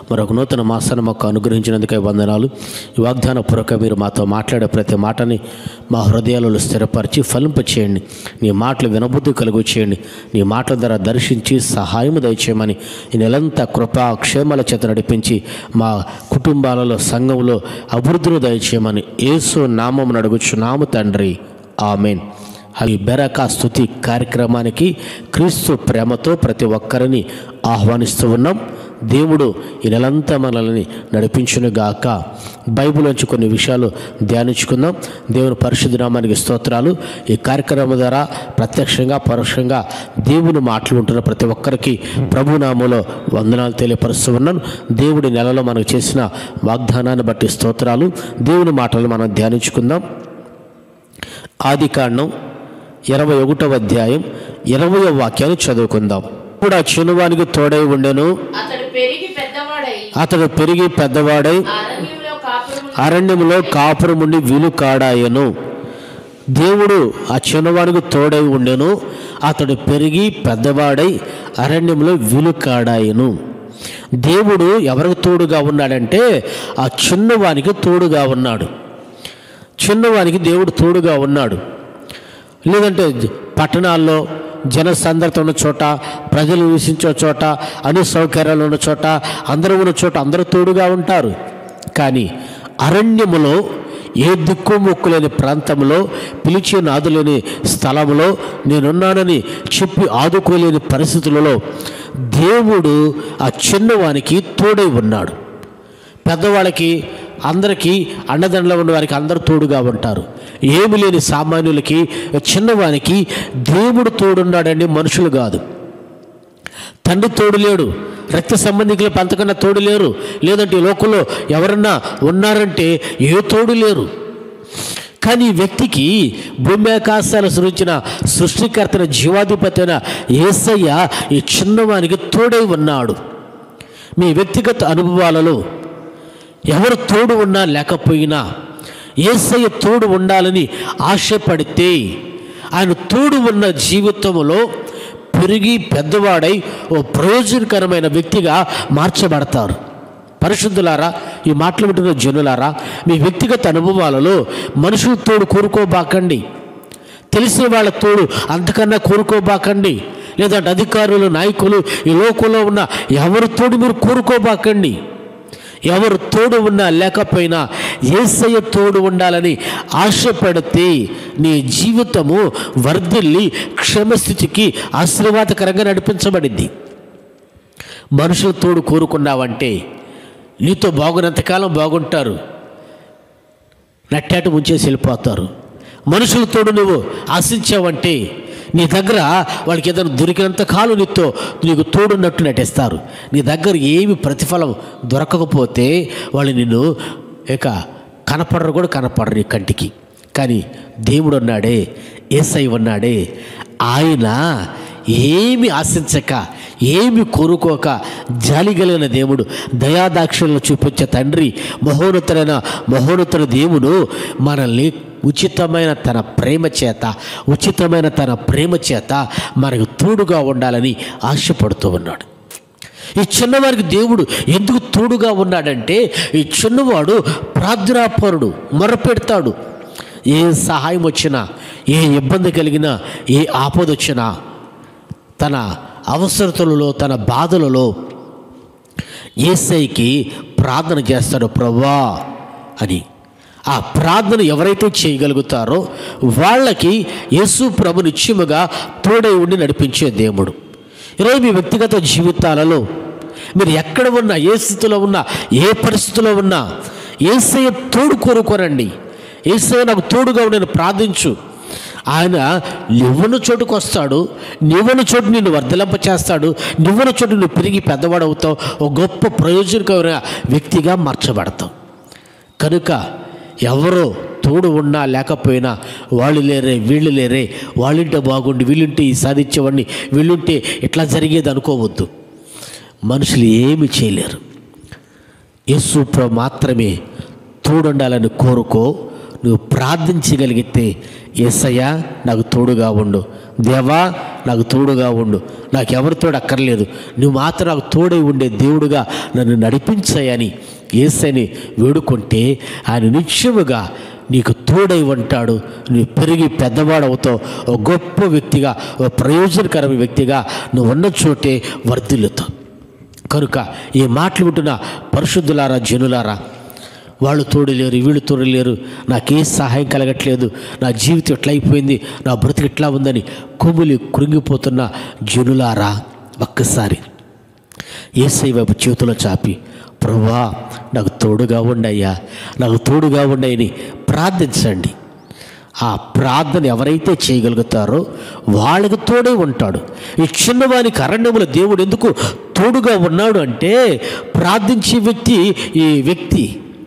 మరొక నూతన మాసాన్ని మాకు అనుగ్రహించినందుకే వందనాలు ఈ వాగ్దాన పూర్వక మీరు మాతో మాట్లాడే ప్రతి మాటని మా హృదయాలలో స్థిరపరిచి ఫలింప చేయండి నీ మాటలు వినబుద్ధి కలుగు చేయండి నీ మాటల ద్వారా దర్శించి సహాయము దయచేయమని ఈ నెలంతా కృపా క్షేమాల చేత నడిపించి మా కుటుంబాలలో సంఘంలో అభివృద్ధిని దయచేయమని యేసు నామం అడుగుచున్నాము తండ్రి ఆమెన్ ఈ బెరకా స్థుతి కార్యక్రమానికి క్రీస్తు ప్రేమతో ప్రతి ఒక్కరిని ఆహ్వానిస్తూ ఉన్నాం దేవుడు ఈ నెలంతా మనల్ని నడిపించునుగాక బైబిల్ నుంచి కొన్ని విషయాలు ధ్యానించుకుందాం దేవుని పరిశుద్ధ నామానికి స్తోత్రాలు ఈ కార్యక్రమం ద్వారా ప్రత్యక్షంగా పరోక్షంగా దేవుని మాటలు ఉంటున్న ప్రతి ఒక్కరికి ప్రభునామంలో వందనాలు తెలియపరుస్తూ ఉన్నాను దేవుడి నెలలో మనకు చేసిన వాగ్దానాన్ని బట్టి స్తోత్రాలు దేవుని మాటలు మనం ధ్యానించుకుందాం ఆది కాండం ఇరవై ఒకటవ అధ్యాయం ఇరవయో వాక్యాన్ని చదువుకుందాం ఇప్పుడు ఆ చినువానికి తోడై ఉండెను అతడు పెరిగి పెద్దవాడై అతడు పెరిగి పెద్దవాడై అరణ్యంలో కాపురము అరణ్యములో కాపురముండి విలు కాడాయను దేవుడు ఆ చిన్నవానికి తోడై ఉండెను అతడు పెరిగి పెద్దవాడై అరణ్యంలో విలు కాడాయను దేవుడు ఎవరికి తోడుగా ఉన్నాడంటే ఆ చిన్నవానికి తోడుగా ఉన్నాడు చిన్నవానికి దేవుడు తోడుగా ఉన్నాడు లేదంటే జ- పట్టణాల్లో జనసందర్త ఉన్న చోట ప్రజలు నివసించే చోట అన్ని సౌకర్యాలు ఉన్న చోట అందరూ ఉన్న చోట అందరూ తోడుగా ఉంటారు కానీ అరణ్యములో ఏ దిక్కు మొక్కు లేని ప్రాంతంలో పిలిచి నాదులేని స్థలంలో నేనున్నానని చెప్పి ఆదుకోలేని పరిస్థితులలో దేవుడు ఆ చిన్నవానికి తోడై ఉన్నాడు పెద్దవాళ్ళకి అందరికీ అండదండలో ఉన్న వారికి అందరూ తోడుగా ఉంటారు ఏమి లేని సామాన్యులకి చిన్నవానికి దేవుడు తోడున్నాడండి మనుషులు కాదు తండ్రి తోడు లేడు రక్త సంబంధికులు పంతకన్నా తోడు లేరు లేదంటే ఈ లోకంలో ఎవరన్నా ఉన్నారంటే ఏ తోడు లేరు కానీ ఈ వ్యక్తికి భూమి ఆకాశాలు సృష్టించిన సృష్టికర్తన జీవాధిపతి అయిన ఏసయ్య ఈ చిన్నవానికి తోడై ఉన్నాడు మీ వ్యక్తిగత అనుభవాలలో ఎవరు తోడు ఉన్నా లేకపోయినా ఏసయ్య తోడు ఉండాలని ఆశపడితే ఆయన తోడు ఉన్న జీవితంలో పెరిగి పెద్దవాడై ఓ ప్రయోజనకరమైన వ్యక్తిగా మార్చబడతారు పరిశుద్ధులారా ఈ మాటలు వింటున్న జనులారా మీ వ్యక్తిగత అనుభవాలలో మనుషుల తోడు కోరుకోబాకండి తెలిసిన వాళ్ళ తోడు అంతకన్నా కోరుకోబాకండి లేదంటే అధికారులు నాయకులు ఈ లోకంలో ఉన్న ఎవరి తోడు మీరు కోరుకోబాకండి ఎవరు తోడు ఉన్నా లేకపోయినా ఏసయ్య తోడు ఉండాలని ఆశపడితే నీ జీవితము వర్ధిల్లి క్షమస్థితికి ఆశీర్వాదకరంగా నడిపించబడింది మనుషుల తోడు కోరుకున్నావంటే నీతో బాగున్నంతకాలం బాగుంటారు నట్టాట ముంచేసి వెళ్ళిపోతారు మనుషుల తోడు నువ్వు ఆశించావంటే నీ దగ్గర వాళ్ళకి ఏదైనా దొరికినంత కాలం నీతో నీకు తోడున్నట్టు నటిస్తారు నీ దగ్గర ఏమి ప్రతిఫలం దొరకకపోతే వాళ్ళు నిన్ను ఇక కనపడరు కూడా కనపడరు నీ కంటికి కానీ దేవుడు ఉన్నాడే ఏసై ఉన్నాడే ఆయన ఏమి ఆశించక ఏమి కోరుకోక జాలి కలిగిన దేవుడు దయాదాక్షిణ్యం చూపించే తండ్రి మహోన్నతులైన మహోన్నతుల దేవుడు మనల్ని ఉచితమైన తన ప్రేమ చేత ఉచితమైన తన ప్రేమ చేత మనకు తోడుగా ఉండాలని ఆశపడుతూ ఉన్నాడు ఈ చిన్నవారికి దేవుడు ఎందుకు తోడుగా ఉన్నాడంటే ఈ చిన్నవాడు ప్రార్థనాపరుడు మొరపెడతాడు ఏ సహాయం వచ్చినా ఏ ఇబ్బంది కలిగినా ఏ ఆపద వచ్చినా తన అవసరతలలో తన బాధలలో ఏసైకి ప్రార్థన చేస్తాడు ప్రభా అని ఆ ప్రార్థన ఎవరైతే చేయగలుగుతారో వాళ్ళకి యేసు ప్రభు నిత్యముగా తోడై ఉండి నడిపించే దేవుడు ఈరోజు మీ వ్యక్తిగత జీవితాలలో మీరు ఎక్కడ ఉన్నా ఏ స్థితిలో ఉన్నా ఏ పరిస్థితిలో ఉన్నా ఏసయ్య తోడు కోరుకోరండి ఏసయ్య నాకు తోడుగా ఉండి నేను ప్రార్థించు ఆయన నువ్వున చోటుకు వస్తాడు నువ్వున చోటు నిన్ను వర్ధలింప చేస్తాడు నువ్వున చోటు నువ్వు పెరిగి పెద్దవాడవుతావు ఒక గొప్ప ప్రయోజనకమైన వ్యక్తిగా మార్చబడతావు కనుక ఎవరో తోడు ఉన్నా లేకపోయినా వాళ్ళు లేరే వీళ్ళు లేరే వాళ్ళింటే బాగుండి వీళ్ళుంటే ఈ సాధించేవాడిని వీళ్ళుంటే ఇట్లా జరిగేది అనుకోవద్దు మనుషులు ఏమి చేయలేరు యేసు ప్రభు మాత్రమే తోడుండాలని కోరుకో నువ్వు ప్రార్థించగలిగితే ఏసయ్యా నాకు తోడుగా ఉండు దేవా నాకు తోడుగా ఉండు నాకు ఎవరి తోడు అక్కర్లేదు నువ్వు మాత్రం నాకు తోడై ఉండే దేవుడుగా నన్ను నడిపించాయని ఏసని వేడుకుంటే ఆయన నిత్యముగా నీకు తోడై ఉంటాడు నువ్వు పెరిగి పెద్దవాడవుతావు ఒక గొప్ప వ్యక్తిగా ఒక ప్రయోజనకరమైన వ్యక్తిగా నువ్వు ఉన్న చోటే వర్ధిల్లుతావు కనుక ఈ మాటలు వింటున్న పరిశుద్ధులారా జనులారా వాళ్ళు తోడలేరు వీళ్ళు తోడలేరు నాకే సహాయం కలగట్లేదు నా జీవితం ఎట్లా అయిపోయింది నా బ్రతికి ఎట్లా ఉందని కొమ్ములి కృంగిపోతున్న జనులారా ఒక్కసారి ఏసై వైపు చేతులు చాపి ప్రభా నాకు తోడుగా ఉండయ్యా నాకు తోడుగా ఉండయని ప్రార్థించండి ఆ ప్రార్థన ఎవరైతే చేయగలుగుతారో వాళ్ళకి తోడే ఉంటాడు ఈ చిన్నవానికి అరణ్యముల దేవుడు ఎందుకు తోడుగా ఉన్నాడు అంటే ప్రార్థించే వ్యక్తి ఈ వ్యక్తి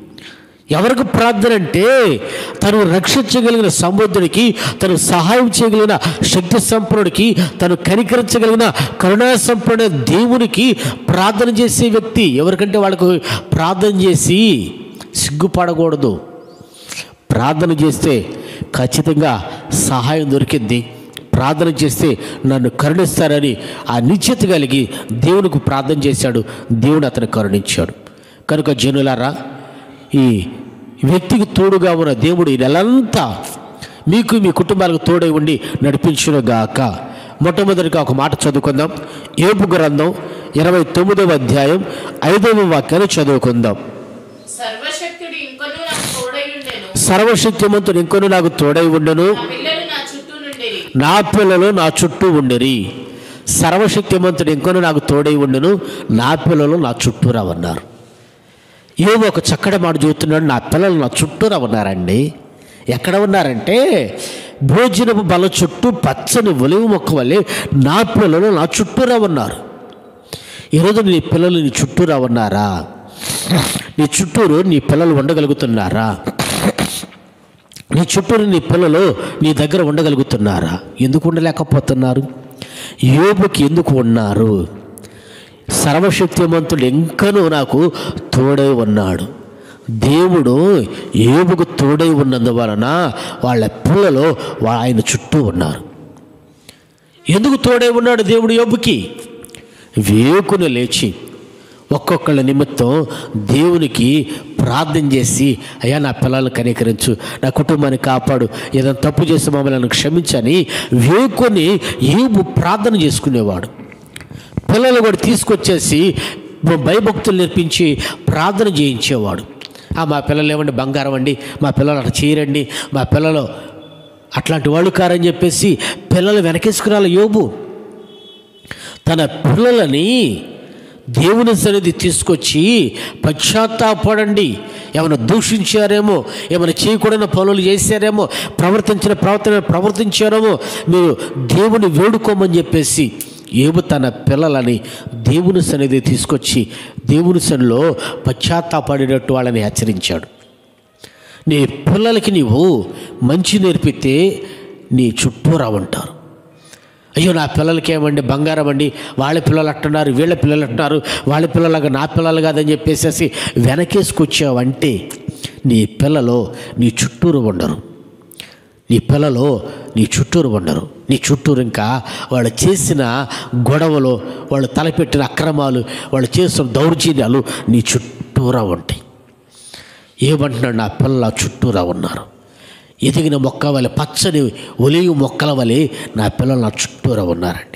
ఎవరికి ప్రార్థన అంటే తను రక్షించగలిగిన సముద్రుడికి తను సహాయం చేయగలిగిన శక్తి సంపన్నుడికి తను కనికరించగలిగిన కరుణా సంపన్న దేవునికి ప్రార్థన చేసే వ్యక్తి ఎవరికంటే వాళ్ళకు ప్రార్థన చేసి సిగ్గుపడకూడదు ప్రార్థన చేస్తే ఖచ్చితంగా సహాయం దొరికింది ప్రార్థన చేస్తే నన్ను కరుణిస్తారని ఆ నిశ్చిత కలిగి దేవునికి ప్రార్థన చేశాడు దేవుడు అతను కరుణించాడు కనుక జనులారా ఈ వ్యక్తికి తోడుగా ఉన్న దేవుడు ఈ నెలంతా మీకు మీ కుటుంబాలకు తోడై ఉండి నడిపించునుగాక మొట్టమొదటిగా ఒక మాట చదువుకుందాం ఏపు గ్రంథం ఇరవై తొమ్మిదవ అధ్యాయం ఐదవ వాక్యాన్ని చదువుకుందాం సర్వశక్తుడు ఇంకొను నాకు తోడై ఉండెను సర్వశక్తిమంతుడు ఇంకొను నాకు తోడై ఉండను నా పిల్లలు నా చుట్టూ నుండిరి నా పిల్లలు నా చుట్టూ ఉండిరి సర్వశక్తిమంతుడు ఇంకొను నాకు తోడై ఉండను నా పిల్లలు నా చుట్టూరా ఉన్నారు ఏవో ఒక చక్కటి మాట చెబుతున్నాడు నా పిల్లలు నా చుట్టూరా ఉన్నారండి ఎక్కడ ఉన్నారంటే భోజనపు బల చుట్టూ పచ్చని ఒలివు మొక్క వల్లే నా పిల్లలు నా చుట్టూరా ఉన్నారు ఈరోజు నీ పిల్లలు నీ చుట్టూరా ఉన్నారా నీ చుట్టూరు నీ పిల్లలు ఉండగలుగుతున్నారా నీ చుట్టూరు నీ పిల్లలు నీ దగ్గర ఉండగలుగుతున్నారా ఎందుకు ఉండలేకపోతున్నారు యోబుకి ఎందుకు ఉన్నారు సర్వశక్తిమంతుడు ఇంకనూ నాకు తోడై ఉన్నాడు దేవుడు ఏబుకు తోడై ఉన్నందువలన వాళ్ళ పిల్లలు వా- ఆయన చుట్టూ ఉన్నారు ఎందుకు తోడై ఉన్నాడు దేవుడు యోబుకి వేకును లేచి ఒక్కొక్కళ్ళ నిమిత్తం దేవునికి ప్రార్థన చేసి అయ్యా నా పిల్లలను కనికరించు నా కుటుంబాన్ని కాపాడు ఏదైనా తప్పు చేసి మమ్మల్ని నన్ను క్షమించని వేకుని ఏబు ప్రార్థన చేసుకునేవాడు పిల్లలు కూడా తీసుకొచ్చేసి భయభక్తులు నేర్పించి ప్రార్థన చేయించేవాడు ఆ మా పిల్లలు ఏమండి బంగారం అండి మా పిల్లలు అట్లా చేయరండి మా పిల్లలు అట్లాంటి వాళ్ళు కారని చెప్పేసి పిల్లలు వెనకేసుకురాలి యోబు తన పిల్లలని దేవుని సన్నిధి తీసుకొచ్చి పశ్చాత్తాపడండి ఏమైనా దూషించారేమో ఏమైనా చేయకూడని పనులు చేశారేమో ప్రవర్తించిన ప్రవర్తన ప్రవర్తించారేమో మీరు దేవుని వేడుకోమని చెప్పేసి ఏబు తన పిల్లలని దేవుని సన్నిధి తీసుకొచ్చి దేవుని సన్నిలో పశ్చాత్తాపడేటట్టు వాళ్ళని హెచ్చరించాడు నీ పిల్లలకి నీవు మంచి నేర్పితే నీ చుట్టూరా ఉంటారు అయ్యో నా పిల్లలకి ఏమండి బంగారం అండి వాళ్ళ పిల్లలు అంటున్నారు వీళ్ళ పిల్లలు అంటున్నారు వాళ్ళ పిల్లలుగా నా పిల్లలు కాదని చెప్పేసి వెనకేసుకొచ్చావంటే నీ పిల్లలు నీ చుట్టూరు ఉండరు నీ పిల్లలు నీ చుట్టూరు ఉండరు నీ చుట్టూరు ఇంకా వాళ్ళు చేసిన గొడవలు వాళ్ళు తలపెట్టిన అక్రమాలు వాళ్ళు చేసిన దౌర్జన్యాలు నీ చుట్టూరా ఉంటాయి ఏమంటున్నాడు నా పిల్లల చుట్టూరా ఉన్నారు ఎదిగిన మొక్క వలె పచ్చని ఒలివి మొక్కల వలె నా పిల్లలు నా చుట్టూరా ఉన్నారండి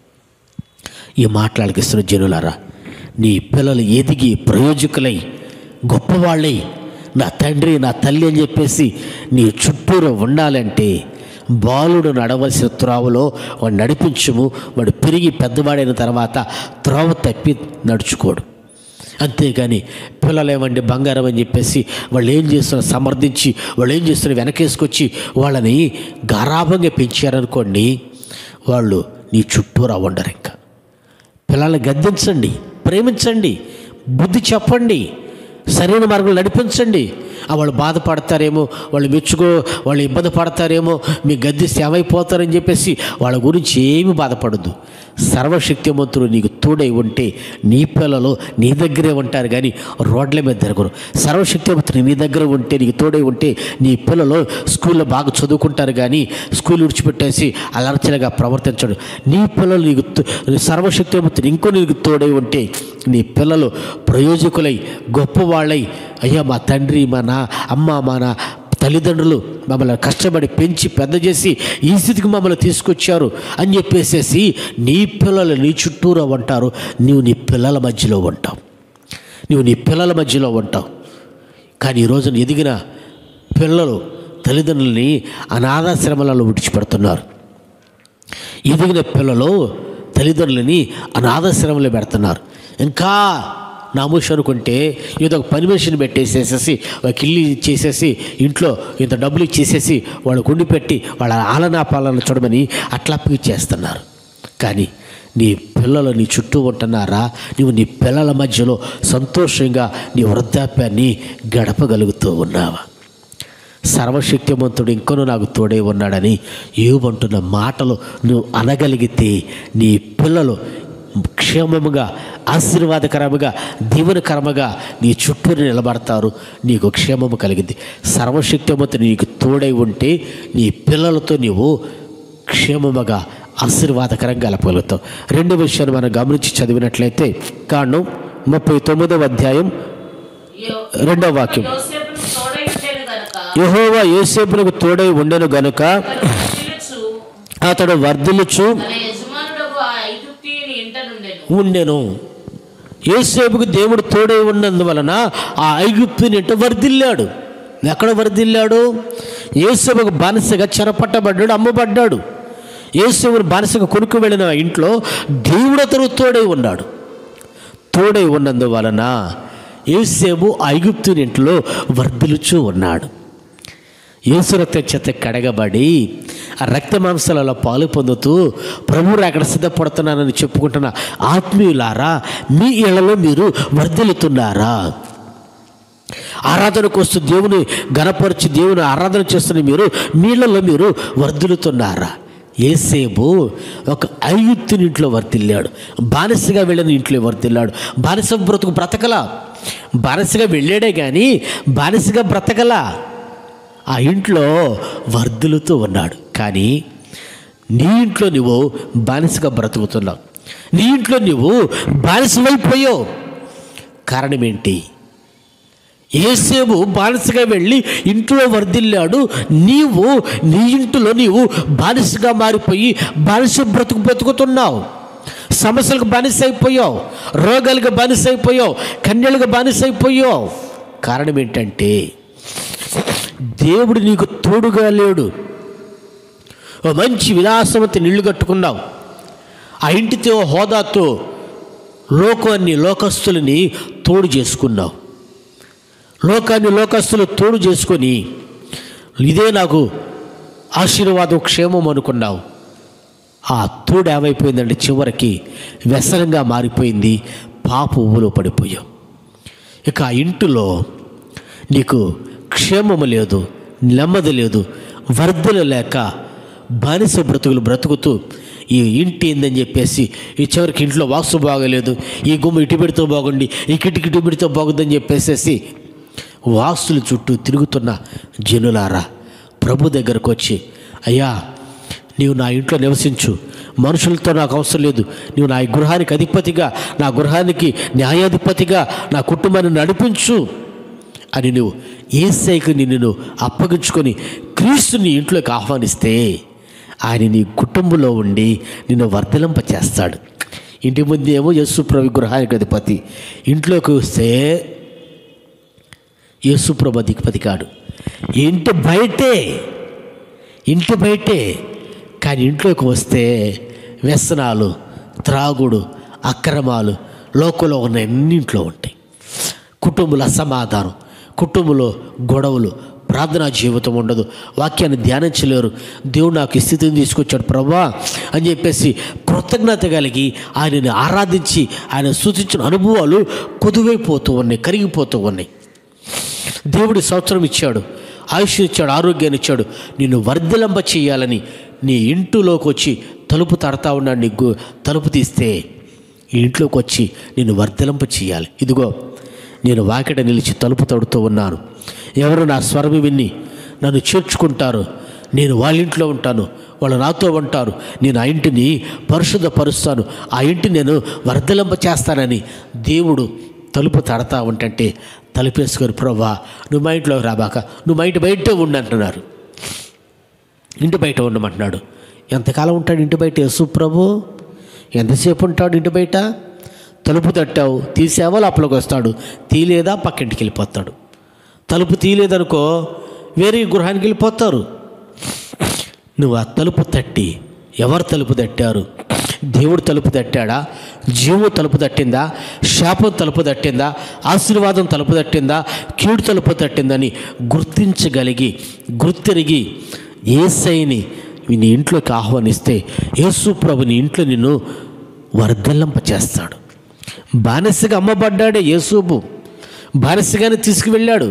ఈ మాట్లాడిస్తున్న జనులారా నీ పిల్లలు ఎదిగి ప్రయోజకులై గొప్పవాళ్ళై నా తండ్రి నా తల్లి అని చెప్పేసి నీ చుట్టూరు ఉండాలంటే బాలుడు నడవలసిన త్రోవలో వాడు నడిపించుము వాడు పెరిగి పెద్దవాడైన తర్వాత త్రోవ తప్పి నడుచుకోడు అంతేగాని పిల్లలు ఏమండి బంగారం అని చెప్పేసి వాళ్ళు ఏం చేస్తున్నారు సమర్థించి వాళ్ళు ఏం చేస్తున్నారు వెనకేసుకొచ్చి వాళ్ళని గారాభంగా పెంచారనుకోండి వాళ్ళు నీ చుట్టూరా ఉండరు ఇంకా పిల్లల్ని గద్దించండి ప్రేమించండి బుద్ధి చెప్పండి సరైన మార్గంలో నడిపించండి ఆ వాళ్ళు బాధపడతారేమో వాళ్ళు మెచ్చుకో వాళ్ళు ఇబ్బంది పడతారేమో మీ గద్దిస్తే ఏమైపోతారని చెప్పేసి వాళ్ళ గురించి ఏమి బాధపడద్దు సర్వశక్తిమంతుడు నీకు తోడై ఉంటే నీ పిల్లలు నీ దగ్గరే ఉంటారు కానీ రోడ్ల మీద తిరగరు సర్వశక్తిమంతుడు నీ దగ్గర ఉంటే నీకు తోడై ఉంటే నీ పిల్లలు స్కూల్లో బాగా చదువుకుంటారు కానీ స్కూల్ విడిచిపెట్టేసి అలర్చలుగా ప్రవర్తించడు నీ పిల్లలు నీకు తో- సర్వశక్తిమంతుడు ఇంకో నీకు తోడై ఉంటే నీ పిల్లలు ప్రయోజకులై గొప్పవాళ్ళై అయ్యా మా తండ్రి మా నా అమ్మ మా నా తల్లిదండ్రులు మమ్మల్ని కష్టపడి పెంచి పెద్ద చేసి ఈ స్థితికి మమ్మల్ని తీసుకొచ్చారు అని చెప్పేసేసి నీ పిల్లలు నీ చుట్టూరా ఉంటారు నీవు నీ పిల్లల మధ్యలో ఉంటావు నీవు నీ పిల్లల మధ్యలో ఉంటావు కానీ ఈ రోజున ఎదిగిన పిల్లలు తల్లిదండ్రులని అనాథాశ్రమాలలో విడిచిపెడుతున్నారు ఎదిగిన పిల్లలు తల్లిదండ్రులని అనాథాశ్రమంలో పెడుతున్నారు ఇంకా నామూష్ అనుకుంటే ఏదో ఒక పని మనిషిని పెట్టేసేసేసి ఒక ఇల్లు ఇచ్చేసేసి ఇంట్లో ఇంత డబ్బులు ఇచ్చేసేసి వాళ్ళు కొండి పెట్టి వాళ్ళ ఆలనా పాలన చూడమని అట్లా చేస్తున్నారు కానీ నీ పిల్లలు నీ చుట్టూ ఉంటున్నారా నువ్వు నీ పిల్లల మధ్యలో సంతోషంగా నీ వృద్ధాప్యాన్ని గడపగలుగుతూ ఉన్నావా సర్వశక్తిమంతుడు ఇంకను నాకు తోడే ఉన్నాడని ఏమంటున్న మాటలు నువ్వు అనగలిగితే నీ పిల్లలు క్షేమముగా ఆశీర్వాదకరముగా దీవెనకరముగా నీ చుట్టూ నిలబడతారు నీకు క్షేమము కలిగింది సర్వశక్తిమంతుడు నీకు తోడై ఉంటే నీ పిల్లలతో నీవు క్షేమముగా ఆశీర్వాదకరంగా గలపగలుగుతావు రెండు విషయాలు మనం గమనించి చదివినట్లయితే కారణం ముప్పై తొమ్మిదవ అధ్యాయం యో- రెండవ వాక్యం యోసేపుకు తోడై ఉండేను గనుక యెహోవా యోసేపునకు తోడై ఉండెను గనుక అతడు వర్ధిల్లుచు అతడు వర్ధిల్లుచు తన యజమానుడకు ఆ ఐగుప్తీయుని ఇంట నుండెను ఉండెను యోసేపుకు దేవుడు తోడై ఉన్నందువలన ఆ ఐగుప్తుని ఇంట వర్ధిల్లాడు ఎక్కడ వర్ధిల్లాడు యేసుకు బానిసగా చెరపట్టబడ్డాడు అమ్మబడ్డాడు యేసువుని బానిసగా కొనుక్కు వెళ్ళిన ఆ ఇంట్లో దేవుడు అతను తోడై ఉన్నాడు తోడై ఉన్నందువలన యేసేపు ఐగుప్తుని ఇంట్లో వర్ధిల్లుచూ ఉన్నాడు యేసు రక్తం చేత కడగబడి ఆ రక్త మాంసాలలో పాలు పొందుతూ ప్రభువు అక్కడ సిద్ధపడుతున్నానని చెప్పుకుంటున్న ఆత్మీయులారా మీ ఇళ్లలో మీరు వర్ధిల్లుతున్నారా ఆరాధనకు వస్తూ దేవుని గణపరిచి దేవుని ఆరాధన చేస్తున్న మీరు మీళ్ళలో మీరు వర్ధిల్లుతున్నారా ఏసేపు ఒక ఐగుప్తుని ఇంట్లో వర్తిల్లాడు బానిసగా వెళ్ళిన ఇంట్లో వర్తిల్లాడు బానిస బ్రతుకు బ్రతకలా బానిసగా వెళ్ళాడే కానీ బానిసగా బ్రతకలా ఆ ఇంట్లో వర్ధులుతూ ఉన్నాడు కానీ నీ ఇంట్లో నువ్వు బానిసగా బ్రతుకుతున్నావు నీ ఇంట్లో నువ్వు బానిసమైపోయావు కారణం ఏంటి ఏసేపు బానిసగా వెళ్ళి ఇంట్లో వర్ధిల్లాడు నీవు నీ ఇంటిలో నీవు బానిసగా మారిపోయి బానిస బ్రతుకు బ్రతుకుతున్నావు సమస్యలకు బానిస అయిపోయావు రోగాలకు బానిస అయిపోయావు కన్యలకు బానిస అయిపోయావు కారణం ఏంటంటే దేవుడు నీకు తోడుగా లేడు ఓ మంచి విలాసవంతి నిళ్ళు కట్టుకున్నావు ఆ ఇంటితో హోదాతో లోకాన్ని లోకస్తులని తోడు చేసుకున్నావు లోకాన్ని లోకస్తులు తోడు చేసుకొని ఇదే నాకు ఆశీర్వాదం క్షేమం అనుకున్నావు ఆ తోడు ఏమైపోయిందంటే చివరికి వ్యసనంగా మారిపోయింది పాప ఊలో పడిపోయావు ఇక ఆ ఇంటిలో నీకు క్షేమము లేదు నెమ్మది లేదు వర్ధలు లేక బానిస బ్రతుకులు బ్రతుకుతూ ఈ ఇంటి ఏందని చెప్పేసి ఈ చివరికి ఇంట్లో వాస్తు బాగలేదు ఈ గుమ్మ ఇటు పెడితే బాగుండి ఈ కిటికి ఇటు పెడితే బాగుందని చెప్పేసేసి వాస్తుల చుట్టూ తిరుగుతున్న జనులారా ప్రభు దగ్గరకు వచ్చి అయ్యా నీవు నా ఇంట్లో నివసించు మనుషులతో నాకు అవసరం లేదు నీవు నా గృహానికి అధిపతిగా నా గృహానికి న్యాయాధిపతిగా నా కుటుంబాన్ని నడిపించు అని నువ్వు ఏసైకి నిన్ను నువ్వు అప్పగించుకొని క్రీస్తుని ఇంట్లోకి ఆహ్వానిస్తే ఆయన నీ కుటుంబంలో ఉండి నిన్ను వర్ధలింప చేస్తాడు ఇంటి ముందేమో యస్సు ప్రభు గృహానికి అధిపతి ఇంట్లోకి వస్తే యేసుప్రభు అధిపతి కాడు ఇంటి బయటే ఇంటి బయటే కానీ ఇంట్లోకి వస్తే వ్యసనాలు త్రాగుడు అక్రమాలు లోకంలో ఉన్న అన్నింట్లో ఉంటాయి కుటుంబుల అసమాధానం కుటుంబంలో గొడవలు ప్రార్థనా జీవితం ఉండదు వాక్యాన్ని ధ్యానించలేరు దేవుడు నాకు ఈ స్థితిని తీసుకొచ్చాడు ప్రభా అని చెప్పేసి కృతజ్ఞత కలిగి ఆయనని ఆరాధించి ఆయన సూచించిన అనుభవాలు కొదువైపోతూ ఉన్నాయి కరిగిపోతూ ఉన్నాయి దేవుడి సంవత్సరం ఇచ్చాడు ఆయుష్ ఇచ్చాడు ఆరోగ్యాన్ని ఇచ్చాడు నిన్ను వర్ధలింప చేయాలని నీ ఇంటిలోకి వచ్చి తలుపు తడతా ఉన్నాడు నీ గు- తలుపు తీస్తే ఈ ఇంట్లోకి వచ్చి నేను వర్ధలింప చేయాలి ఇదిగో నేను వాకిట నిలిచి తలుపు తడుతూ ఉన్నాను ఎవరు నా స్వరము విన్ని నన్ను చేర్చుకుంటారు నేను వాళ్ళ ఇంట్లో ఉంటాను వాళ్ళు నాతో ఉంటారు నేను ఆ ఇంటిని పరిశుద్ధపరుస్తాను ఆ ఇంటిని నేను వర్ధలింప చేస్తానని దేవుడు తలుపు తడతా ఉంటంటే తలుపేసుకొని ప్రభా నువ్వు మా ఇంట్లోకి రాబాక నువ్వు మా ఇంటి బయటే ఉండు అంటున్నారు ఇంటి బయట ఉండమంటున్నాడు ఎంతకాలం ఉంటాడు ఇంటి బయట యేసు ప్రభు ఎంతసేపు ఉంటాడు ఇంటి బయట తలుపు తట్టావు తీసావా లోపలికి వస్తాడు తీలేదా పక్కింటికి వెళ్ళిపోతాడు తలుపు తీయలేదనుకో వేరే గృహానికి వెళ్ళిపోతారు నువ్వు ఆ తలుపు తట్టి ఎవరు తలుపు తట్టారు దేవుడు తలుపు తట్టాడా జీవు తలుపు తట్టిందా శాపం తలుపు తట్టిందా ఆశీర్వాదం తలుపు తట్టిందా కీడు తలుపు తట్టిందని గుర్తించగలిగి గుర్తిరిగి ఏసైని నీ ఇంట్లోకి ఆహ్వానిస్తే యేసు ప్రభు నీ ఇంట్లో నిన్ను వర్ధల్లంప చేస్తాడు బానిసగా అమ్మబడ్డాడే యేసూబు బానిసగానే తీసుకువెళ్ళాడు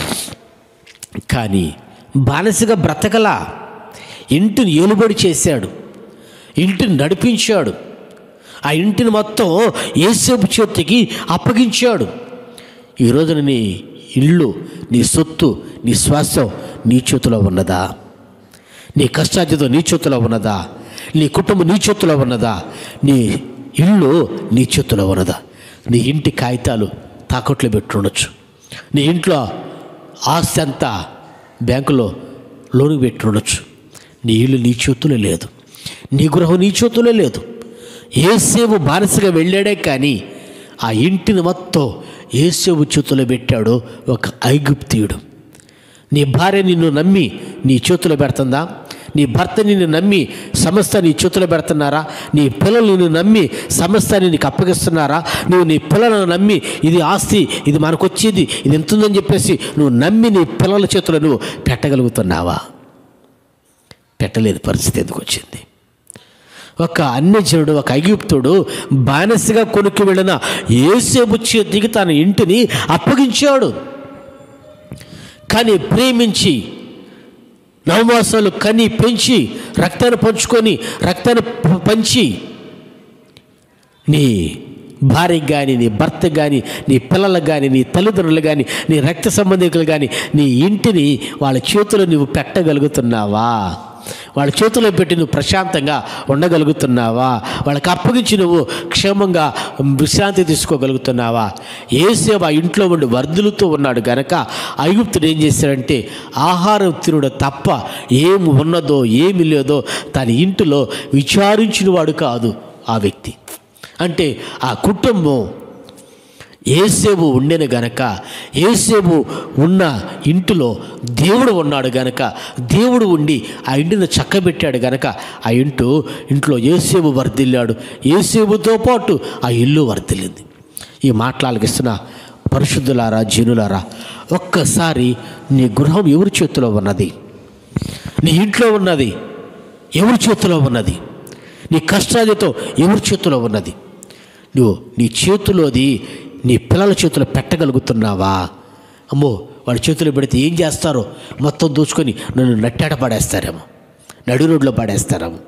కానీ బానిసగా బ్రతకలా ఇంటిని ఏలుబడి చేశాడు ఇంటిని నడిపించాడు ఆ ఇంటిని మొత్తం ఏసేపు చేతికి అప్పగించాడు ఈరోజు నీ ఇల్లు నీ సొత్తు నీ శ్వాసం నీ చేతిలో ఉన్నదా నీ కష్టార్జితం నీ చేతిలో ఉన్నదా నీ కుటుంబం నీ చేతిలో ఉన్నదా నీ ఇల్లు నీ చేతిలో ఉన్నదా నీ ఇంటి కాగితాలు తాకట్లు పెట్టుండొచ్చు నీ ఇంట్లో ఆస్తి అంతా బ్యాంకులో లోను పెట్టుండొచ్చు నీ ఇల్లు నీ చేతిలో లేదు నీ గృహం నీ చేతిలో లేదు ఏసేవు బానిసగా వెళ్ళాడే కానీ ఆ ఇంటిని మొత్తం ఏసేవు చేతిలో పెట్టాడు ఒక ఐగుప్తీయుడు నీ భార్య నిన్ను నమ్మి నీ చేతిలో పెడుతుందా నీ భర్త నిన్ను నమ్మి సమస్త నీ చేతిలో పెడుతున్నారా నీ పిల్లలు నిన్ను నమ్మి సమస్తాన్ని నీకు అప్పగిస్తున్నారా నువ్వు నీ పిల్లలను నమ్మి ఇది ఆస్తి ఇది మనకు వచ్చేది ఇది ఎంత ఉందని చెప్పేసి నువ్వు నమ్మి నీ పిల్లల చేతిలో నువ్వు పెట్టగలుగుతున్నావా పెట్టలేని పరిస్థితి ఎందుకు వచ్చింది ఒక అన్యజనుడు ఒక ఐగుప్తుడు బానిసగా కొనుక్కు వెళ్ళిన ఏసేపు చేతికి తన ఇంటిని అప్పగించాడు కానీ ప్రేమించి నవమాసాలు కని పెంచి రక్తాన్ని పంచుకొని రక్తాన్ని ప- పంచి నీ భార్యకి కానీ నీ భర్తకు కానీ నీ పిల్లలకు కానీ నీ తల్లిదండ్రులు కానీ నీ రక్త సంబంధికులు కానీ నీ ఇంటిని వాళ్ళ చేతిలో నువ్వు పెట్టగలుగుతున్నావా వాళ్ళ చేతిలో పెట్టి నువ్వు ప్రశాంతంగా ఉండగలుగుతున్నావా వాళ్ళకి అప్పగించి నువ్వు క్షేమంగా విశ్రాంతి తీసుకోగలుగుతున్నావా ఏసేవ ఆ ఇంట్లో ఉండి వర్ధులుతూ ఉన్నాడు గనక ఐగుప్తుడు ఏం చేశాడంటే ఆహారం తినుడు తప్ప ఏమి ఉన్నదో ఏమి లేదో తన ఇంటిలో విచారించిన వాడు కాదు ఆ వ్యక్తి అంటే ఆ కుటుంబం ఏసేపు ఉండెను గనక ఏసేపు ఉన్న ఇంటిలో దేవుడు ఉన్నాడు గనక దేవుడు ఉండి ఆ ఇంటిని చక్కబెట్టాడు గనక ఆ ఇంటు ఇంట్లో ఏసేపు వర్ధిల్లాడు ఏసేపుతో పాటు ఆ ఇల్లు వర్ధిల్లింది ఈ మాట్లాలకిస్తున్న పరిశుద్ధులారా జీనులారా ఒక్కసారి నీ గృహం ఎవరి చేతిలో ఉన్నది నీ ఇంట్లో ఉన్నది ఎవరి చేతిలో ఉన్నది నీ కష్టాలతో ఎవరి చేతిలో ఉన్నది నువ్వు నీ చేతిలోది నీ పిల్లల చేతిలో పెట్టగలుగుతున్నావా అమ్మో వాళ్ళ చేతిలో పెడితే ఏం చేస్తారో మొత్తం దోచుకొని నన్ను నట్టాడ పడేస్తారేమో నడి రోడ్లో పడేస్తారేమో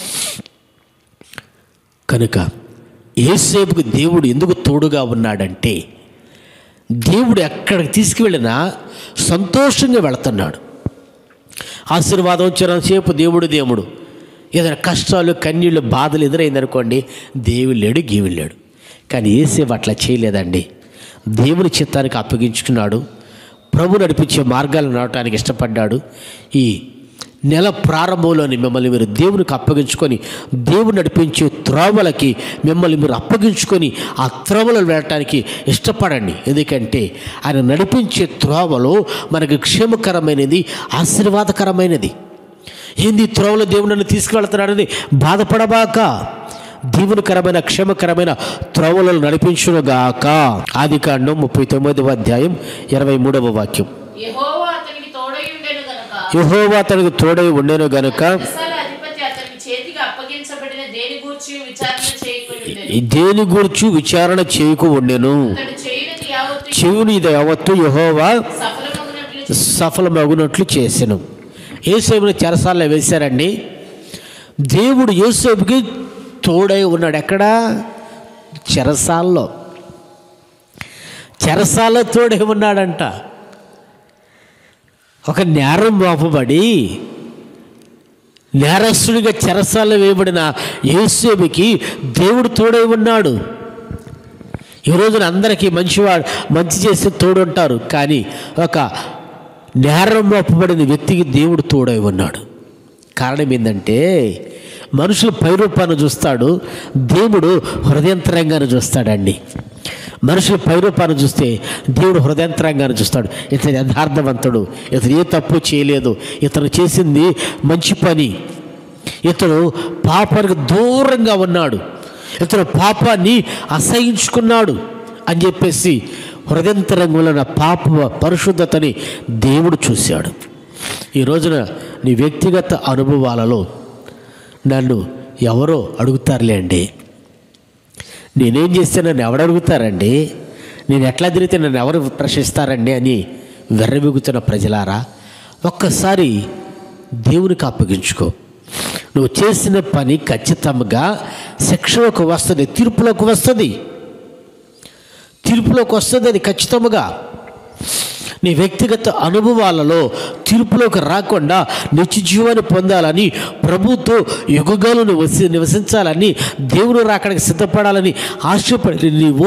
కనుక ఏసేపుకు దేవుడు ఎందుకు తోడుగా ఉన్నాడంటే దేవుడు ఎక్కడికి తీసుకువెళ్ళినా సంతోషంగా వెళుతున్నాడు ఆశీర్వాదం వచ్చినంతసేపు దేవుడు దేవుడు ఏదైనా కష్టాలు కన్నీళ్ళు బాధలు ఎదురైందనుకోండి దేవుడు లేడు గీవుడు లేడు కానీ ఏసేపు అట్లా చేయలేదండి దేవుని చిత్తానికి అప్పగించుకున్నాడు ప్రభు నడిపించే మార్గాలు నడవటానికి ఇష్టపడ్డాడు ఈ నెల ప్రారంభంలోని మిమ్మల్ని మీరు దేవునికి అప్పగించుకొని దేవుడు నడిపించే త్రోవలకి మిమ్మల్ని మీరు అప్పగించుకొని ఆ త్రోవలు వెళ్ళటానికి ఇష్టపడండి ఎందుకంటే ఆయన నడిపించే త్రోవలో మనకు క్షేమకరమైనది ఆశీర్వాదకరమైనది ఏంది త్రోవలో దేవుడు నన్ను తీసుకువెళ్తున్నాడని బాధపడబాక దీవునికరమైన క్షేమకరమైన త్రోవలను నడిపించునుగాక ఆది కాండం ముప్పై తొమ్మిదవ అధ్యాయం ఇరవై మూడవ వాక్యం యెహోవా అతనికి తోడై ఉండెను గనుక యహోవా తనకు తోడై ఉండెను గనుక చెరసాల అధిపతి అతని చేతికి అప్పగించబడిన దేని గూర్చి విచారణ చేయకుని ఉండెను ఈ దేని గురించి విచారణ చేయకు ఉండెను అతడు చేయనిది యావత్తు చెవుని ఇది యావత్తు యహోవా సఫలమగునట్లు సఫలమగునట్లు చేసెను ఏసేపుని చెరసాల్లో వేశారండి దేవుడు యోసేపుకి తోడై ఉన్నాడు ఎక్కడా చెరసాల్లో చెరసాల్లో తోడై ఉన్నాడంట ఒక నేరం మోపబడి నేరస్తుడిగా చెరసాల్లో వేయబడిన యేసేపుకి దేవుడు తోడై ఉన్నాడు ఈ రోజున అందరికీ మంచివాడు మంచి చేసి తోడుంటారు కానీ ఒక నేరం మోపబడిన వ్యక్తికి దేవుడు తోడై ఉన్నాడు కారణం ఏంటంటే మనుషులు పైరూపాన్ని చూస్తాడు దేవుడు హృదయంతరంగాన్ని చూస్తాడండి మనుషులు పైరూపాన్ని చూస్తే దేవుడు హృదయంతరంగాన్ని చూస్తాడు ఇతను యథార్థవంతుడు ఇతను ఏ తప్పు చేయలేదు ఇతను చేసింది మంచి పని ఇతను పాపానికి దూరంగా ఉన్నాడు ఇతను పాపాన్ని అసహించుకున్నాడు అని చెప్పేసి హృదయంతరంగంలో ఉన్న పాప పరిశుద్ధతని దేవుడు చూశాడు ఈ రోజున నీ వ్యక్తిగత అనుభవాలలో నన్ను ఎవరో అడుగుతారులే అండి నేనేం చేస్తే నన్ను ఎవడు అడుగుతారండి నేను ఎట్లా తిరిగితే నన్ను ఎవరు ప్రశ్నిస్తారండి అని వెర్రవిగుతున్న ప్రజలారా ఒక్కసారి దేవునికి అప్పగించుకో నువ్వు చేసిన పని ఖచ్చితంగా శిక్షలోకి వస్తుంది తీర్పులోకి వస్తుంది తీర్పులోకి వస్తుంది అది ఖచ్చితంగా నీ వ్యక్తిగత అనుభవాలలో తీర్పులోకి రాకుండా నిత్య జీవాన్ని పొందాలని ప్రభుతో యుగగాలు నివసి నివసించాలని దేవుడు రాకడానికి సిద్ధపడాలని ఆశపడి నీవు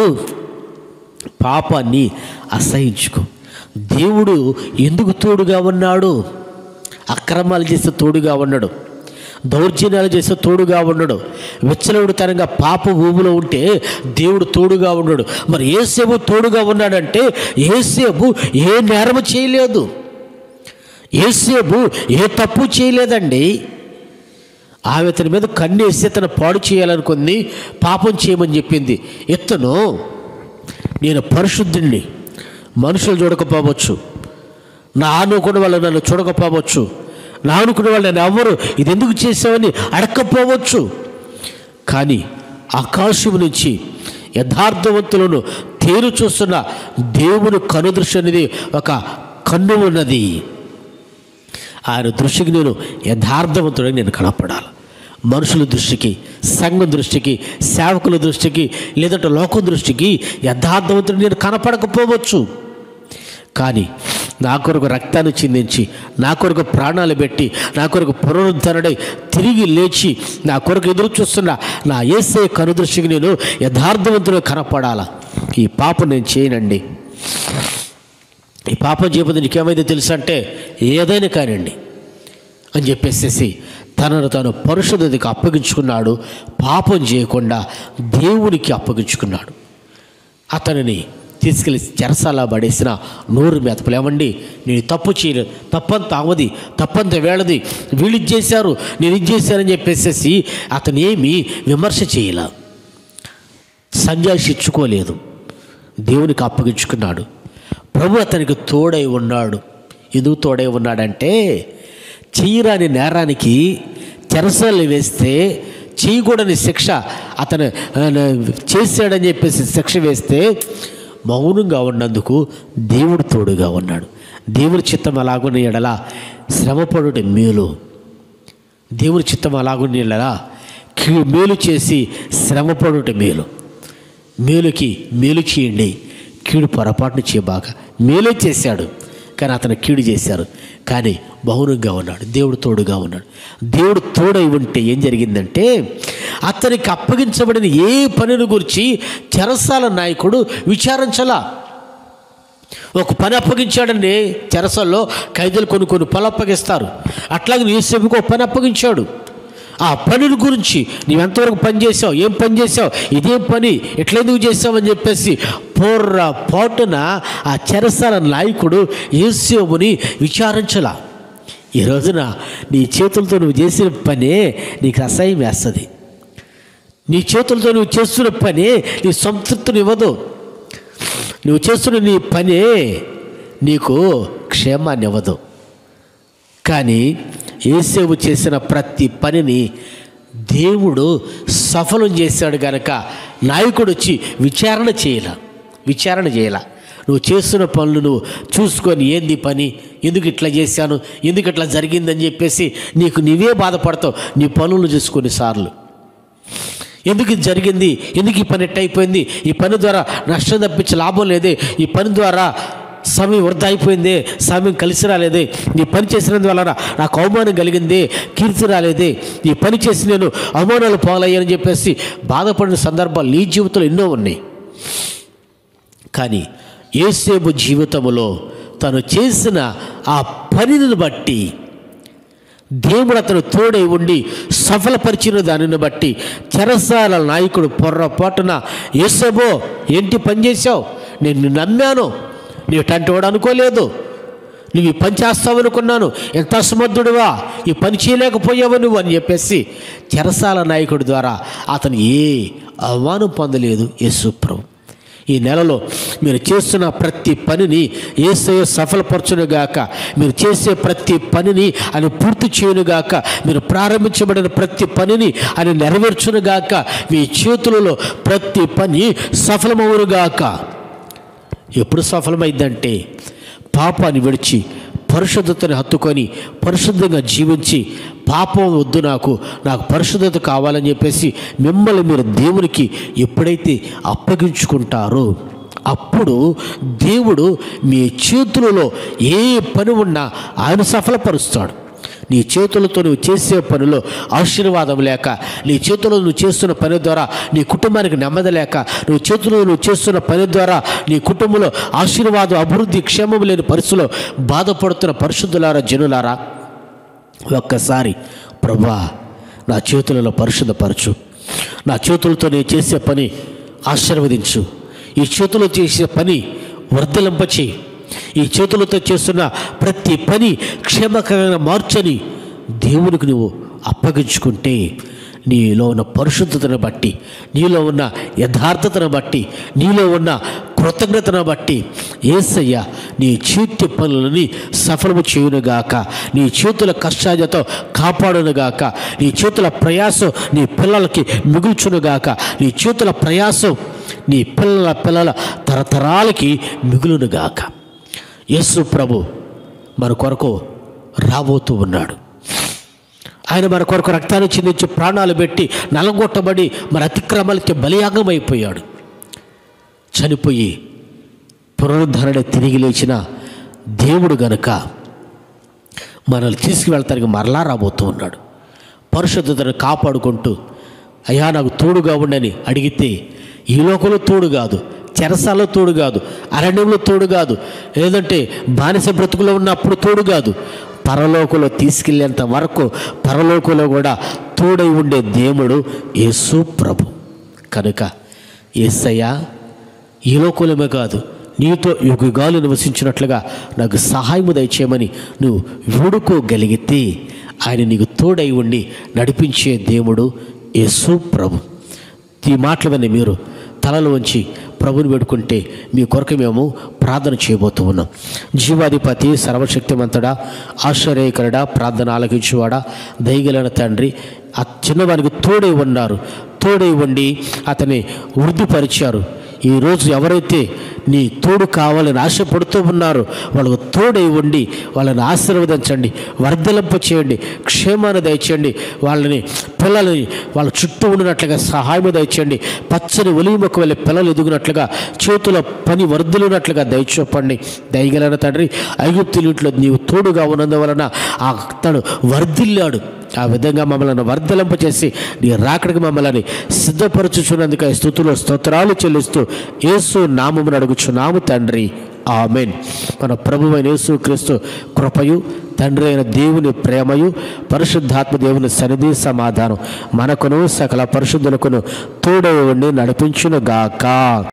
పాపాన్ని అసహించుకో దేవుడు ఎందుకు తోడుగా ఉన్నాడు అక్రమాలు చేస్తే తోడుగా ఉన్నాడు దౌర్జన్యాలు చేస్తే తోడుగా ఉండడు విచ్చలవిడితనంగా పాప భూమిలో ఉంటే దేవుడు తోడుగా ఉన్నాడు మరి ఏసేపు తోడుగా ఉన్నాడంటే ఏసేపు ఏ నేరము చేయలేదు ఏసేపు ఏ తప్పు చేయలేదండి ఆమె అతని మీద కన్నేసి అతను పాడు చేయాలనుకుంది పాపం చేయమని చెప్పింది ఇతను నేను పరిశుద్ధుణ్ణి మనుషులు చూడకపోవచ్చు నా అనుకున్న వాళ్ళు నన్ను చూడకపోవచ్చు నా అనుకున్న వాళ్ళు నన్ను ఎవరు ఇది ఎందుకు చేసావని అడగకపోవచ్చు కానీ ఆకాశం నుంచి యథార్థవంతులను తేరు చూస్తున్న దేవుని కనుదృష్టి అనేది ఒక కన్ను ఉన్నది ఆయన దృష్టికి నేను యథార్థవంతుడని నేను కనపడాలి మనుషుల దృష్టికి సంఘం దృష్టికి సేవకుల దృష్టికి లేదంటే లోకం దృష్టికి యథార్థవంతుడు నేను కనపడకపోవచ్చు కానీ నా కొరకు రక్తాన్ని చిందించి నా కొరకు ప్రాణాలు పెట్టి నా కొరకు పునరుద్ధరణై తిరిగి లేచి నా కొరకు ఎదురు చూస్తున్న నా ఏసే కనుదృష్టికి నేను యథార్థవంతుడు కనపడాలా ఈ పాపం నేను చేయనండి ఈ పాపం చేయబోతే నీకేమైందో తెలుసు అంటే ఏదైనా కానివ్వండి అని చెప్పేసేసి తనను తాను పరిశుద్ధతకి అప్పగించుకున్నాడు పాపం చేయకుండా దేవునికి అప్పగించుకున్నాడు అతనిని తీసుకెళ్ళి చెరసాల పడేసిన నోరు మెతపలు ఏమండి నేను తప్పు చేయలేదు తప్పంత ఆవది తప్పంత వేళది వీళ్ళు ఇది చేశారు నేను ఇది చేశానని చెప్పేసేసి అతను ఏమీ విమర్శ చేయలే సంజాయిషి ఇచ్చుకోలేదు దేవునికి అప్పగించుకున్నాడు ప్రభు అతనికి తోడై ఉన్నాడు ఎందుకు తోడై ఉన్నాడంటే చేయరాని నేరానికి చెరసాలు వేస్తే చేయకూడని శిక్ష అతను ఆ, చేశాడని చెప్పేసి శిక్ష వేస్తే మౌనంగా ఉన్నందుకు దేవుడు తోడుగా ఉన్నాడు దేవుడి చిత్తం అలాగున్న ఎడల శ్రమపడుట మేలు దేవుడి చిత్తం అలాగున్న ఎడల కీ- మేలు చేసి శ్రమపడుట మేలు మేలుకి మేలు చేయండి కీడు పొరపాటును చేయబాక మేలే చేశాడు కానీ అతను కీడు చేశారు కానీ మౌనంగా ఉన్నాడు దేవుడు తోడుగా ఉన్నాడు దేవుడు తోడై ఉంటే ఏం జరిగిందంటే అతనికి అప్పగించబడిన ఏ పనిని గురించి చెరసాల నాయకుడు విచారించలా ఒక పని అప్పగించాడండి చెరసల్లో ఖైదీలు కొన్ని కొన్ని పనులు అప్పగిస్తారు అట్లాగే యూసేపుకు ఒక పని అప్పగించాడు ఆ పనుల గురించి నీవు ఎంతవరకు పని చేసావు ఏం పని చేసావు ఇదేం పని ఎట్లెందుకు చేసావు అని చెప్పేసి పోర్ర పోటున ఆ చెరసాల నాయకుడు యేసేపుని విచారించలా ఈ రోజున నీ చేతులతో నువ్వు చేసిన పనే నీకు అసహ్యం వేస్తుంది నీ చేతులతో నువ్వు చేస్తున్న పనే నీ సంతృప్తినివ్వదు నువ్వు చేస్తున్న నీ పనే నీకు క్షేమాన్ని ఇవ్వదు కానీ ఏసేవు చేసిన ప్రతి పనిని దేవుడు సఫలం చేశాడు గనక నాయకుడు వచ్చి విచారణ చేయాల విచారణ చేయాల నువ్వు చేస్తున్న పనులు నువ్వు చూసుకొని ఏంది పని ఎందుకు ఇట్లా చేశాను ఎందుకు ఇట్లా జరిగిందని చెప్పేసి నీకు నీవే బాధపడతావు నీ పనులు చూసుకొని సార్లు ఎందుకు ఇది జరిగింది ఎందుకు ఈ పని ఎట్ట అయిపోయింది ఈ పని ద్వారా నష్టం తప్పించి లాభం లేదే ఈ పని ద్వారా సమయం వృధా అయిపోయింది సమయం కలిసి రాలేదే ఈ పని చేసినందువల్ల నాకు అవమానం కలిగింది కీర్తి రాలేదే ఈ పని చేసి నేను అవమానాలు పాలయ్యానని చెప్పేసి బాధపడిన సందర్భాలు నీ జీవితంలో ఎన్నో ఉన్నాయి కానీ ఏసేపు జీవితంలో తను చేసిన ఆ పనిని బట్టి దేవుడు అతను తోడై ఉండి సఫలపరిచిన దానిని బట్టి చెరసాల నాయకుడు పొర్రపాటున ఏసేబో ఏంటి పని చేశావు నేను నిన్ను నమ్మాను నీవు టంటి వాడు అనుకోలేదు నువ్వు ఈ పని చేస్తావు అనుకున్నాను ఎంత అసమర్థుడువా ఈ పని చేయలేకపోయావు నువ్వు అని చెప్పేసి చెరసాల నాయకుడి ద్వారా అతను ఏ అవమానం పొందలేదు యేసుప్రభు ఈ నెలలో మీరు చేస్తున్న ప్రతి పనిని ఏసయ సఫలపరచునుగాక మీరు చేసే ప్రతి పనిని ఆయన పూర్తి చేయునుగాక మీరు ప్రారంభించబడిన ప్రతి పనిని ఆయన నెరవేర్చునుగాక మీ చేతులలో ప్రతి పని సఫలమవునుగాక ఎప్పుడు సఫలమైందంటే పాపాన్ని విడిచి పరిశుద్ధతని హత్తుకొని పరిశుద్ధంగా జీవించి పాపం వద్దు నాకు నాకు పరిశుద్ధత కావాలని చెప్పేసి మిమ్మల్ని మీరు దేవునికి ఎప్పుడైతే అప్పగించుకుంటారో అప్పుడు దేవుడు మీ చేతులలో ఏ పని ఉన్నా ఆయన సఫలపరుస్తాడు నీ చేతులతో నువ్వు చేసే పనిలో ఆశీర్వాదం లేక నీ చేతుల్లో నువ్వు చేస్తున్న పని ద్వారా నీ కుటుంబానికి నెమ్మది లేక నువ్వు చేతుల్లో నువ్వు చేస్తున్న పని ద్వారా నీ కుటుంబంలో ఆశీర్వాదం అభివృద్ధి క్షేమం లేని పరిస్థితిలో బాధపడుతున్న పరిశుద్ధులారా జనులారా ఒక్కసారి ప్రభా నా చేతులలో పరిశుద్ధపరచు నా చేతులతో నేను చేసే పని ఆశీర్వదించు ఈ చేతులు చేసే పని వర్ధలింపచేయి ఈ చేతులతో చేస్తున్న ప్రతి పని క్షేమకరంగా మార్చని దేవునికి నువ్వు అప్పగించుకుంటే నీలో ఉన్న పరిశుద్ధతను బట్టి నీలో ఉన్న యథార్థతను బట్టి నీలో ఉన్న కృతజ్ఞతను బట్టి ఏసయ్య నీ చేతి పనులని సఫలము చేయునుగాక నీ చేతుల కష్టాలతో కాపాడునుగాక నీ చేతుల ప్రయాసం నీ పిల్లలకి మిగుల్చునుగాక నీ చేతుల ప్రయాసం నీ పిల్లల పిల్లల తరతరాలకి మిగులునుగాక యేసు ప్రభు మన కొరకు రాబోతూ ఉన్నాడు ఆయన మన కొరకు రక్తాన్ని చిందించి ప్రాణాలు పెట్టి నలగొట్టబడి మన అతిక్రమాలకి బలియాగం అయిపోయాడు చనిపోయి పునరుద్ధరణ తిరిగి లేచిన దేవుడు గనుక మనల్ని తీసుకువెళ్తానికి మరలా రాబోతూ ఉన్నాడు పరిశుద్ధతను కాపాడుకుంటూ అయ్యా నాకు తోడుగా ఉండని అడిగితే ఈ లోకంలో తోడు కాదు చెరసాలో తోడు కాదు అరణ్యంలో తోడు కాదు లేదంటే బానిస బ్రతుకులో ఉన్నప్పుడు తోడు కాదు పరలోకంలో తీసుకెళ్ళేంత వరకు పరలోకంలో కూడా తోడై ఉండే దేవుడు యేసు ప్రభు కనుక యేసయ్య ఈ లోకంలోమే కాదు నీతో యుగాలు నివసించినట్లుగా నాకు సహాయము దయచేయమని నువ్వు వేడుకోగలిగితే ఆయన నీకు తోడై ఉండి నడిపించే దేవుడు యేసు ప్రభు ఈ మాటలు విని మీరు తలలు వంచి ప్రభుని వేడుకుంటే మీ కొరకు మేము ప్రార్థన చేయబోతూ ఉన్నాం జీవాధిపతి సర్వశక్తిమంతుడా ఆశ్చర్యకరుడా ప్రార్థన ఆలకించువాడా దయగలిగిన తండ్రి ఆ చిన్నవానికి తోడై ఉన్నారు తోడై ఉండి అతన్ని వృద్ధిపరిచారు ఈరోజు ఎవరైతే నీ తోడు కావాలని ఆశపడుతూ ఉన్నారో వాళ్ళకు తోడై ఉండి వాళ్ళని ఆశీర్వదించండి వర్ధలింప చేయండి క్షేమాన్ని దయచేయండి వాళ్ళని పిల్లలని వాళ్ళ చుట్టూ ఉండినట్లుగా సహాయం దయచేయండి పచ్చని ఒలిముఖం వెళ్ళి పిల్లలు ఎదుగునట్లుగా చేతుల పని వర్ధలున్నట్లుగా దయచూపండి దయగలన తండ్రి ఐగుప్తులింట్లో నీవు తోడుగా ఉన్నందువలన ఆ తను వర్ధిల్లాడు ఆ విధంగా మమ్మల్ని వర్ధలింప చేసి నీ రాకడికి మమ్మల్ని సిద్ధపరచుచున్నందుకు ఈ స్థుతులు స్తోత్రాలు చెల్లిస్తూ యేసు నామమును అడుగుచున్నాము తండ్రి ఆమెన్ మన ప్రభువైన యేసు క్రీస్తు కృపయు తండ్రి అయిన దేవుని ప్రేమయు పరిశుద్ధాత్మ దేవుని సన్నిధి సమాధానం మనకును సకల పరిశుద్ధులకును తోడై ఉండి నడిపించును గాక